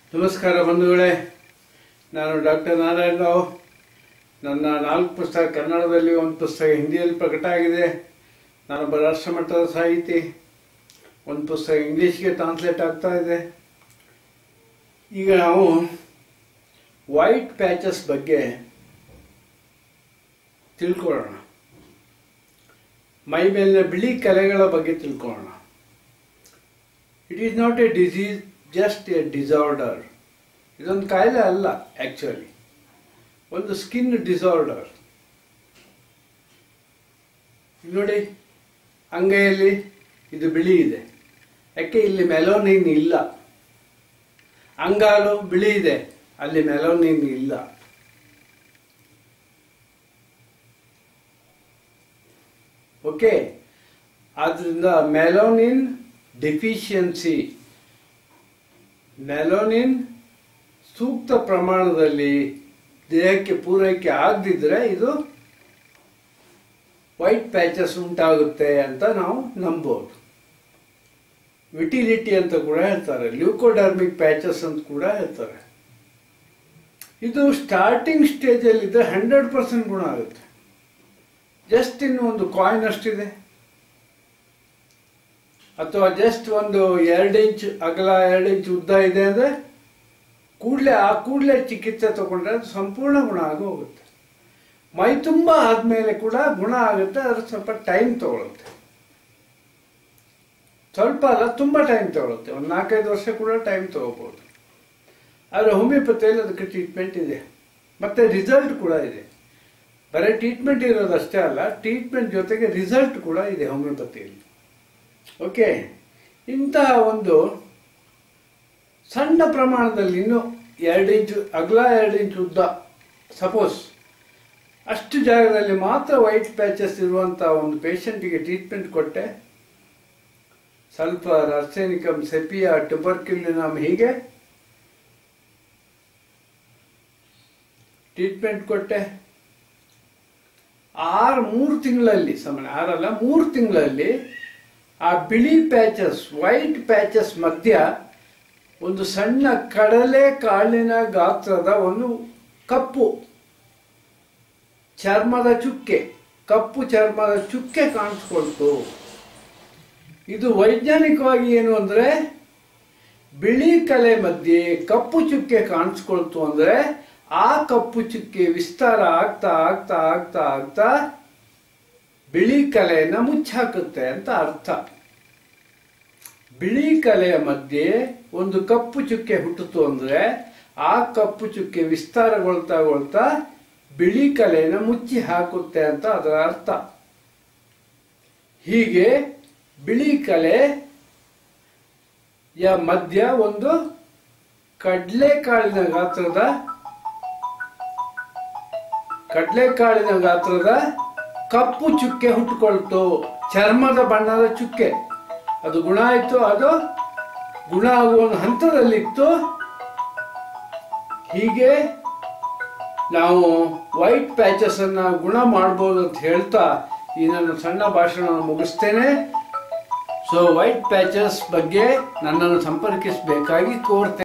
ನಮಸ್ಕಾರ ಬಂಧುಗಳೇ ನಾನು ಡಾಕ್ಟರ್ ನಾರಾಯಣ ರಾವ್ ನನ್ನ ನಾಲ್ಕು ಪುಸ್ತಕ ಕನ್ನಡದಲ್ಲಿ ಒಂದು ಪುಸ್ತಕ ಹಿಂದಿಯಲ್ಲಿ ಪ್ರಕಟ ಆಗಿದೆ ನಾನೊಬ್ಬ ರಾಷ್ಟ್ರಮಟ್ಟದ ಸಾಹಿತಿ ಒಂದು ಪುಸ್ತಕ ಇಂಗ್ಲೀಷ್ಗೆ ಟ್ರಾನ್ಸ್ಲೇಟ್ ಆಗ್ತಾ ಇದೆ ಈಗ ನಾವು ವೈಟ್ ಪ್ಯಾಚಸ್ ಬಗ್ಗೆ ತಿಳ್ಕೊಳ್ಳೋಣ ಮೈ ಮೇಲಿನ ಬಿಳಿ ಕಲೆಗಳ ಬಗ್ಗೆ ತಿಳ್ಕೊಳ್ಳೋಣ it is not a disease just a disorder ಇದೊಂದು ಕಾಯಿಲೆ ಅಲ್ಲ ಆ್ಯಕ್ಚುಲಿ ಒಂದು ಸ್ಕಿನ್ ಡಿಸಾರ್ಡರ್ ನೋಡಿ ಅಂಗೈಯಲ್ಲಿ ಇದು ಬಿಳಿ ಇದೆ ಯಾಕೆ ಇಲ್ಲಿ ಮೆಲೋನಿನ್ ಇಲ್ಲ ಅಂಗಾಲು ಬಿಳಿ ಇದೆ ಅಲ್ಲಿ ಮೆಲೋನಿನ್ ಇಲ್ಲ ಓಕೆ ಆದ್ರಿಂದ ಮೆಲೋನಿನ್ ಡೆಫಿಷಿಯನ್ಸಿ ಮೆಲೋನಿನ್ ಸೂಕ್ತ ಪ್ರಮಾಣದಲ್ಲಿ ದೇಹಕ್ಕೆ ಪೂರೈಕೆ ಆಗದಿದ್ರೆ ಇದು ವೈಟ್ ಪ್ಯಾಚಸ್ ಉಂಟಾಗುತ್ತೆ ಅಂತ ನಾವು ನಂಬೋದು ವಿಟಿಲಿಟಿ ಅಂತ ಕೂಡ ಹೇಳ್ತಾರೆ ಲ್ಯೂಕೋಡರ್ಮಿಕ್ ಪ್ಯಾಚಸ್ ಅಂತ ಕೂಡ ಹೇಳ್ತಾರೆ ಇದು ಸ್ಟಾರ್ಟಿಂಗ್ ಸ್ಟೇಜಲ್ಲಿದ್ದರೆ ಹಂಡ್ರೆಡ್ ಪರ್ಸೆಂಟ್ ಗುಣ ಆಗುತ್ತೆ ಜಸ್ಟ್ ಇನ್ನು ಒಂದು ಕಾಯಿನ್ ಅಷ್ಟಿದೆ ಅಥವಾ ಜಸ್ಟ್ ಒಂದು ಎರಡು ಇಂಚ್ ಅಗಲ ಎರಡು ಇಂಚ್ ಉದ್ದ ಇದೆ ಅಂದರೆ ಕೂಡಲೇ ಆ ಕೂಡಲೇ ಚಿಕಿತ್ಸೆ ತಗೊಂಡ್ರೆ ಅದು ಸಂಪೂರ್ಣ ಗುಣ ಆಗಿ ಹೋಗುತ್ತೆ ಮೈ ತುಂಬ ಆದಮೇಲೆ ಕೂಡ ಗುಣ ಆಗುತ್ತೆ ಅದ್ರ ಸ್ವಲ್ಪ ಟೈಮ್ ತಗೊಳುತ್ತೆ ಸ್ವಲ್ಪ ಅಲ್ಲ ತುಂಬ ಟೈಮ್ ತಗೊಳುತ್ತೆ ಒಂದು ನಾಲ್ಕೈದು ವರ್ಷ ಕೂಡ ಟೈಮ್ ತಗೋಬಹುದು ಆದರೆ ಹೋಮಿಯೋಪತಿಯಲ್ಲಿ ಅದಕ್ಕೆ ಟ್ರೀಟ್ಮೆಂಟ್ ಇದೆ ಮತ್ತೆ ರಿಸಲ್ಟ್ ಕೂಡ ಇದೆ ಬರೀ ಟ್ರೀಟ್ಮೆಂಟ್ ಇರೋದಷ್ಟೇ ಅಲ್ಲ ಟ್ರೀಟ್ಮೆಂಟ್ ಜೊತೆಗೆ ರಿಸಲ್ಟ್ ಕೂಡ ಇದೆ ಹೋಮಿಯೋಪತಿಯಲ್ಲಿ ಓಕೆ ಇಂತಹ ಒಂದು ಸಣ್ಣ ಪ್ರಮಾಣದಲ್ಲಿ ಇನ್ನು ಎರಡು ಇಂಚು ಅಗಲ ಎರಡು ಇಂಚು ಉದ್ದ ಸಪೋಸ್ ಅಷ್ಟು ಜಾಗದಲ್ಲಿ ಮಾತ್ರ ವೈಟ್ ಪ್ಯಾಚಸ್ ಇರುವಂಥ ಒಂದು ಪೇಷಂಟಿಗೆ ಟ್ರೀಟ್ಮೆಂಟ್ ಕೊಟ್ಟೆ ಸ್ವಲ್ಪ ರಾರ್ಸೆನಿಕಮ್ ಸೆಪಿಯಾ ಟ್ಯುಬರ್ಕ್ಯುಲಿನಮ್ ಹೀಗೆ ಟ್ರೀಟ್ಮೆಂಟ್ ಕೊಟ್ಟೆ ಆರು ಮೂರು ತಿಂಗಳಲ್ಲಿ ಸಾಮಾನ್ಯ ಆರಲ್ಲ ಮೂರು ತಿಂಗಳಲ್ಲಿ ಆ ಬಿಳಿ ಪ್ಯಾಚಸ್ ವೈಟ್ ಪ್ಯಾಚಸ್ ಮಧ್ಯ ಒಂದು ಸಣ್ಣ ಕಡಲೆ ಕಾಳಿನ ಗಾತ್ರದ ಒಂದು ಕಪ್ಪು ಚರ್ಮದ ಚುಕ್ಕೆ ಕಪ್ಪು ಚರ್ಮದ ಚುಕ್ಕೆ ಕಾಣಿಸ್ಕೊಳ್ತು ಇದು ವೈಜ್ಞಾನಿಕವಾಗಿ ಏನು ಅಂದ್ರೆ ಬಿಳಿ ಕಲೆ ಮಧ್ಯೆ ಕಪ್ಪು ಚುಕ್ಕೆ ಕಾಣಿಸ್ಕೊಳ್ತು ಅಂದ್ರೆ ಆ ಕಪ್ಪು ಚುಕ್ಕೆ ವಿಸ್ತಾರ ಆಗ್ತಾ ಆಗ್ತಾ ಆಗ್ತಾ ಆಗ್ತಾ ಬಿಳಿ ಕಲೆಯನ್ನು ಮುಚ್ಚಾಕುತ್ತೆ ಅಂತ ಅರ್ಥ ಬಿಳಿ ಕಲೆಯ ಮಧ್ಯೆ ಒಂದು ಕಪ್ಪು ಚುಕ್ಕೆ ಹುಟ್ಟಿತು ಅಂದ್ರೆ ಆ ಕಪ್ಪು ಚುಕ್ಕೆ ವಿಸ್ತಾರಗೊಳ್ತಾಗೊಳ್ತಾ ಬಿಳಿ ಕಲೆಯನ್ನು ಮುಚ್ಚಿ ಹಾಕುತ್ತೆ ಅಂತ ಅದರ ಅರ್ಥ ಹೀಗೆ ಬಿಳಿ ಕಲೆ ಯ ಮಧ್ಯ ಒಂದು ಕಡ್ಲೆಕಾಳಿನ ಗಾತ್ರದ ಕಡ್ಲೆಕಾಳಿನ ಗಾತ್ರದ ಕಪ್ಪು ಚುಕ್ಕೆ ಹುಟ್ಟುಕೊಳ್ತು ಚರ್ಮದ ಬಣ್ಣದ ಚುಕ್ಕೆ ಅದು ಗುಣ ಆಯಿತು ಅದು ಗುಣ ಆಗುವ ಒಂದು ಹಂತದಲ್ಲಿತ್ತು ಹೀಗೆ ನಾವು ವೈಟ್ ಪ್ಯಾಚಸ್ ಅನ್ನ ಗುಣ ಮಾಡ್ಬೋದು ಅಂತ ಹೇಳ್ತಾ ಈ ನನ್ನ ಸಣ್ಣ ಭಾಷಣ ಮುಗಿಸ್ತೇನೆ ಸೊ ವೈಟ್ ಪ್ಯಾಚಸ್ ಬಗ್ಗೆ ನನ್ನನ್ನು ಸಂಪರ್ಕಿಸಬೇಕಾಗಿ ಕೋರ್ತೇನೆ